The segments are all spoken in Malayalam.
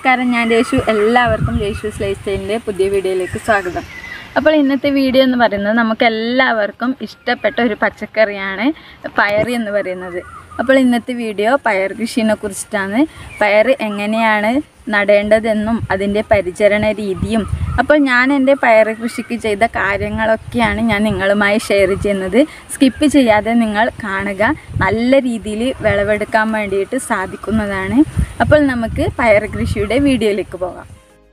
നമസ്കാരം ഞാൻ രേഷു എല്ലാവർക്കും രേഷു ലൈഫ് സ്റ്റൈലിൻ്റെ പുതിയ വീഡിയോയിലേക്ക് സ്വാഗതം അപ്പോൾ ഇന്നത്തെ വീഡിയോ എന്ന് പറയുന്നത് നമുക്ക് എല്ലാവർക്കും ഇഷ്ടപ്പെട്ട ഒരു പച്ചക്കറിയാണ് പയർ എന്ന് പറയുന്നത് അപ്പോൾ ഇന്നത്തെ വീഡിയോ പയർ കൃഷിനെ കുറിച്ചിട്ടാണ് പയർ എങ്ങനെയാണ് നടേണ്ടതെന്നും അതിൻ്റെ പരിചരണ രീതിയും അപ്പോൾ ഞാൻ എൻ്റെ പയർ കൃഷിക്ക് ചെയ്ത കാര്യങ്ങളൊക്കെയാണ് ഞാൻ നിങ്ങളുമായി ഷെയർ ചെയ്യുന്നത് സ്കിപ്പ് ചെയ്യാതെ നിങ്ങൾ കാണുക നല്ല രീതിയിൽ വിളവെടുക്കാൻ വേണ്ടിയിട്ട് സാധിക്കുന്നതാണ് അപ്പോൾ നമുക്ക് പയർ കൃഷിയുടെ വീഡിയോയിലേക്ക് പോകാം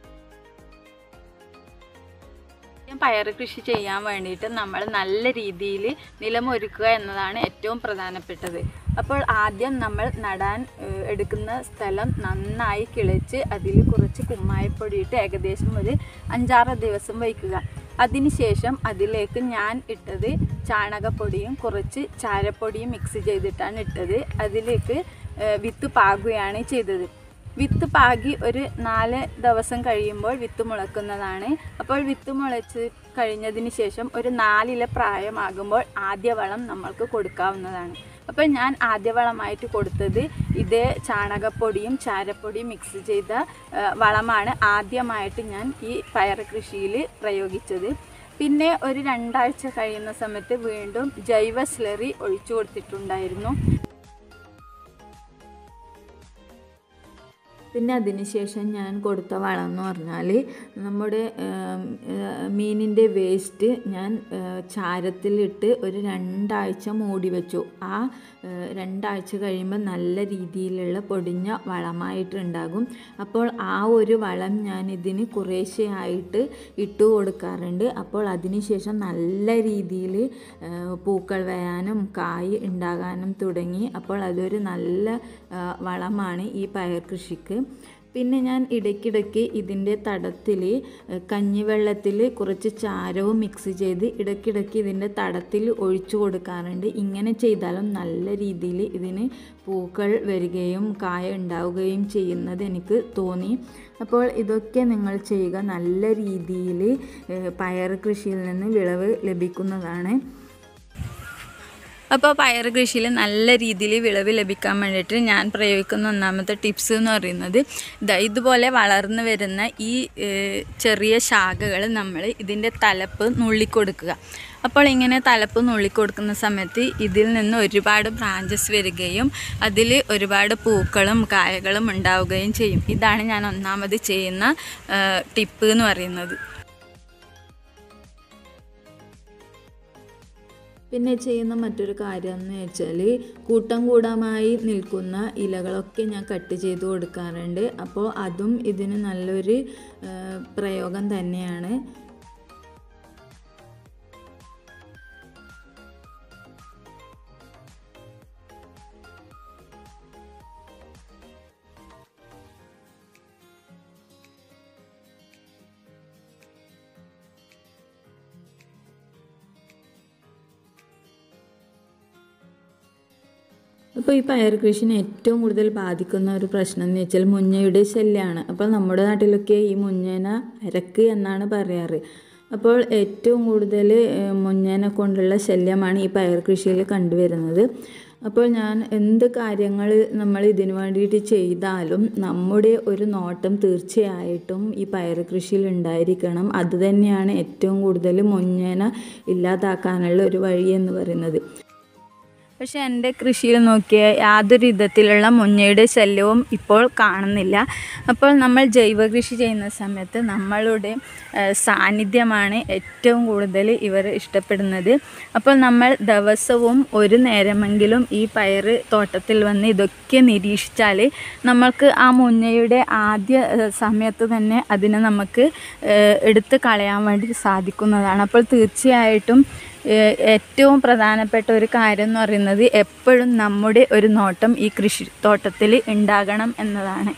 പയർ കൃഷി ചെയ്യാൻ വേണ്ടിയിട്ട് നമ്മൾ നല്ല രീതിയിൽ നിലമൊരുക്കുക എന്നതാണ് ഏറ്റവും പ്രധാനപ്പെട്ടത് അപ്പോൾ ആദ്യം നമ്മൾ നടാൻ ഏഹ്, എടുക്കുന്ന സ്ഥലം നന്നായി കിളച്ച് അതിൽ കുറച്ച് കുമ്മായപ്പൊടി ഇട്ട് ഏകദേശം ഒരു അഞ്ചാറ് ദിവസം വയ്ക്കുക അതിനുശേഷം അതിലേക്ക് ഞാൻ ഇട്ടത് ചാണകപ്പൊടിയും കുറച്ച് ചാരപ്പൊടിയും മിക്സ് ചെയ്തിട്ടാണ് ഇട്ടത് അതിലേക്ക് ഏഹ്, വിത്ത് പാകുകയാണ് ചെയ്തത് വിത്ത് പാകി ഒരു നാല് ദിവസം കഴിയുമ്പോൾ വിത്ത് മുളക്കുന്നതാണ് അപ്പോൾ വിത്ത് മുളച്ച് കഴിഞ്ഞതിന് ശേഷം ഒരു നാലില പ്രായമാകുമ്പോൾ ആദ്യ വളം നമ്മൾക്ക് കൊടുക്കാവുന്നതാണ് അപ്പോൾ ഞാൻ ആദ്യ വളമായിട്ട് കൊടുത്തത് ഇതേ ചാണകപ്പൊടിയും ചാരപ്പൊടിയും മിക്സ് ചെയ്ത ആ, വളമാണ് ആദ്യമായിട്ട് ഞാൻ ഈ പയർ കൃഷിയിൽ പ്രയോഗിച്ചത് പിന്നെ ഒരു രണ്ടാഴ്ച കഴിയുന്ന സമയത്ത് വീണ്ടും ജൈവ സ്ലറി ഒഴിച്ചു കൊടുത്തിട്ടുണ്ടായിരുന്നു പിന്നെ അതിനുശേഷം ഞാൻ കൊടുത്ത വളം എന്ന് പറഞ്ഞാൽ നമ്മുടെ മീനിൻ്റെ വേസ്റ്റ് ഞാൻ ആ, ചാരത്തിലിട്ട് ഒരു രണ്ടാഴ്ച മൂടി വെച്ചു ആ ആ, രണ്ടാഴ്ച കഴിയുമ്പോൾ നല്ല രീതിയിലുള്ള പൊടിഞ്ഞ വളമായിട്ടുണ്ടാകും അപ്പോൾ ആ ഒരു വളം ഞാൻ ഇതിന് കുറേശ്ശെയായിട്ട് ഇട്ട് കൊടുക്കാറുണ്ട് അപ്പോൾ അതിനുശേഷം നല്ല രീതിയിൽ പൂക്കൾ വരാനും കായ് ഉണ്ടാകാനും തുടങ്ങി അപ്പോൾ അതൊരു നല്ല ആ, വളമാണ് ഈ പയർ കൃഷിക്ക് പിന്നെ ഞാൻ ഇടയ്ക്കിടയ്ക്ക് ഇതിൻ്റെ തടത്തിൽ കഞ്ഞിവെള്ളത്തിൽ കുറച്ച് ചാരവും മിക്സ് ചെയ്ത് ഇടയ്ക്കിടയ്ക്ക് ഇതിൻ്റെ തടത്തിൽ ഒഴിച്ചു കൊടുക്കാറുണ്ട് ഇങ്ങനെ ചെയ്താലും നല്ല രീതിയിൽ ഇതിന് പൂക്കൾ വരികയും കായ ഉണ്ടാവുകയും ചെയ്യുന്നത് എനിക്ക് തോന്നി അപ്പോൾ ഇതൊക്കെ നിങ്ങൾ ചെയ്യുക നല്ല രീതിയിൽ പയർ കൃഷിയിൽ നിന്ന് വിളവ് ലഭിക്കുന്നതാണ് അപ്പോൾ പയർ കൃഷിയിൽ നല്ല രീതിയിൽ വിളവ് ലഭിക്കാൻ വേണ്ടിയിട്ട് ഞാൻ പ്രയോഗിക്കുന്ന ഒന്നാമത്തെ ടിപ്സ് എന്ന് പറയുന്നത് ദാ ഇതുപോലെ വളർന്നു വരുന്ന ഈ ഏഹ്, ചെറിയ ശാഖകൾ നമ്മൾ ഇതിൻ്റെ തലപ്പ് നുള്ളിക്കൊടുക്കുക അപ്പോൾ ഇങ്ങനെ തലപ്പ് നുള്ളിക്കൊടുക്കുന്ന സമയത്ത് ഇതിൽ നിന്ന് ഒരുപാട് ബ്രാഞ്ചസ് വരികയും അതിൽ ഒരുപാട് പൂക്കളും കായകളും ഉണ്ടാവുകയും ചെയ്യും ഇതാണ് ഞാൻ ഒന്നാമത് ചെയ്യുന്ന ഏഹ്, ടിപ്പ് എന്ന് പറയുന്നത് പിന്നെ ചെയ്യുന്ന മറ്റൊരു കാര്യം എന്ന് വെച്ചാൽ കൂട്ടം കൂടമായി നിൽക്കുന്ന ഇലകളൊക്കെ ഞാൻ കട്ട് ചെയ്ത് കൊടുക്കാറുണ്ട് അപ്പോൾ അതും ഇതിന് നല്ലൊരു ആ, പ്രയോഗം തന്നെയാണ് അപ്പോൾ ഈ പയർ കൃഷിനെ ഏറ്റവും കൂടുതൽ ബാധിക്കുന്ന ഒരു പ്രശ്നം എന്ന് വെച്ചാൽ മുഞ്ഞയുടെ ശല്യമാണ് അപ്പോൾ നമ്മുടെ നാട്ടിലൊക്കെ ഈ മുഞ്ഞേന അരക്ക് എന്നാണ് പറയാറ് അപ്പോൾ ഏറ്റവും കൂടുതൽ ഏഹ്, മുഞ്ഞേനെ കൊണ്ടുള്ള ശല്യമാണ് ഈ പയർ കൃഷിയിൽ കണ്ടുവരുന്നത് അപ്പോൾ ഞാൻ എന്ത് കാര്യങ്ങൾ നമ്മൾ ഇതിനു വേണ്ടിയിട്ട് ചെയ്താലും നമ്മുടെ ഒരു നോട്ടം തീർച്ചയായിട്ടും ഈ പയർ കൃഷിയിൽ ഉണ്ടായിരിക്കണം അത് തന്നെയാണ് ഏറ്റവും കൂടുതൽ മുഞ്ഞേന ഇല്ലാതാക്കാനുള്ള ഒരു വഴി എന്ന് പറയുന്നത് പക്ഷെ എൻ്റെ കൃഷിയിൽ നോക്കിയ യാതൊരു വിധത്തിലുള്ള മുഞ്ഞയുടെ ശല്യവും ഇപ്പോൾ കാണുന്നില്ല അപ്പോൾ നമ്മൾ ജൈവ കൃഷി ചെയ്യുന്ന സമയത്ത് നമ്മളുടെ ഏഹ്, സാന്നിധ്യമാണ് ഏറ്റവും കൂടുതൽ ഇവർ ഇഷ്ടപ്പെടുന്നത് അപ്പോൾ നമ്മൾ ദിവസവും ഒരു നേരമെങ്കിലും ഈ പയർ തോട്ടത്തിൽ വന്ന് ഇതൊക്കെ നിരീക്ഷിച്ചാൽ നമ്മൾക്ക് ആ മുഞ്ഞയുടെ ആദ്യ ഏഹ്, സമയത്ത് തന്നെ അതിനെ നമുക്ക് ഏഹ്, എടുത്ത് കളയാൻ വേണ്ടി സാധിക്കുന്നതാണ് അപ്പോൾ തീർച്ചയായിട്ടും ഏഹ് ഏറ്റവും പ്രധാനപ്പെട്ട ഒരു കാര്യം എന്ന് പറയുന്നത് എപ്പോഴും നമ്മുടെ ഒരു നോട്ടം ഈ കൃഷി തോട്ടത്തിൽ ഉണ്ടാകണം എന്നതാണ്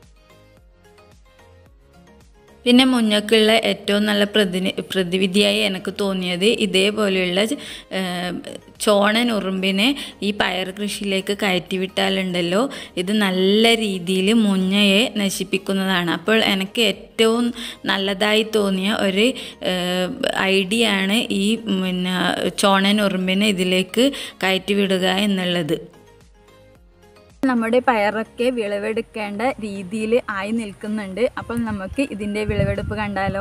പിന്നെ മുന്നോക്കുള്ള ഏറ്റവും നല്ല പ്രതിനി പ്രതിവിധിയായി എനിക്ക് തോന്നിയത് ഇതേപോലെയുള്ള ഏഹ്, ചോണൻ ഉറുമ്പിനെ ഈ പയർ കൃഷിയിലേക്ക് കയറ്റിവിട്ടാലുണ്ടല്ലോ ഇത് നല്ല രീതിയിൽ മുഞ്ഞയെ നശിപ്പിക്കുന്നതാണ് അപ്പോൾ എനിക്ക് ഏറ്റവും നല്ലതായി തോന്നിയ ഒരു ഐഡിയ ആണ് ഈ പിന്നെ ചോണൻ ഉറുമ്പിനെ ഇതിലേക്ക് കയറ്റിവിടുക എന്നുള്ളത് നമ്മുടെ പയറൊക്കെ വിളവെടുക്കേണ്ട രീതിയിൽ ആയി നിൽക്കുന്നുണ്ട് അപ്പോൾ നമുക്ക് ഇതിൻ്റെ വിളവെടുപ്പ് കണ്ടാലോ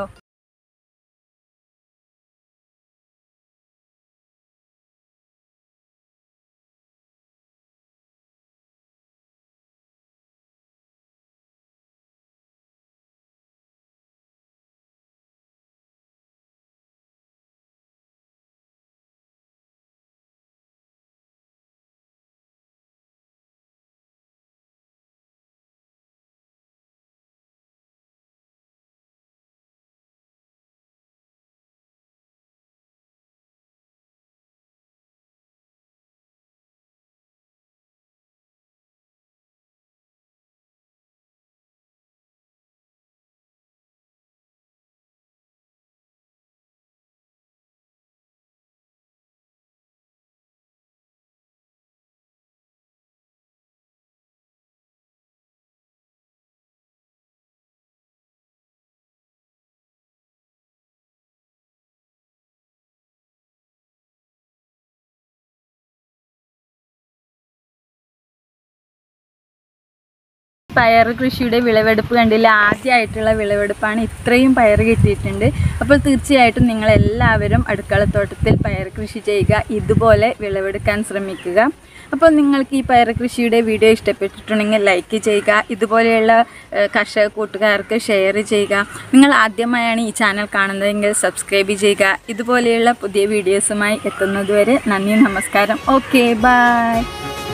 പയർ കൃഷിയുടെ വിളവെടുപ്പ് കണ്ടില്ല ആദ്യമായിട്ടുള്ള വിളവെടുപ്പാണ് ഇത്രയും പയർ കിട്ടിയിട്ടുണ്ട് അപ്പോൾ തീർച്ചയായിട്ടും നിങ്ങൾ എല്ലാവരും അടുക്കളത്തോട്ടത്തിൽ പയർ കൃഷി ചെയ്യുക ഇതുപോലെ വിളവെടുക്കാൻ ശ്രമിക്കുക അപ്പോൾ നിങ്ങൾക്ക് ഈ പയർ കൃഷിയുടെ വീഡിയോ ഇഷ്ടപ്പെട്ടിട്ടുണ്ടെങ്കിൽ ലൈക്ക് ചെയ്യുക ഇതുപോലെയുള്ള ഏഹ്, കർഷക കൂട്ടുകാർക്ക് ഷെയർ ചെയ്യുക നിങ്ങൾ ആദ്യമായാണ് ഈ ചാനൽ കാണുന്നതെങ്കിൽ സബ്സ്ക്രൈബ് ചെയ്യുക ഇതുപോലെയുള്ള പുതിയ വീഡിയോസുമായി എത്തുന്നതുവരെ നന്ദി നമസ്കാരം ഓക്കെ ബൈ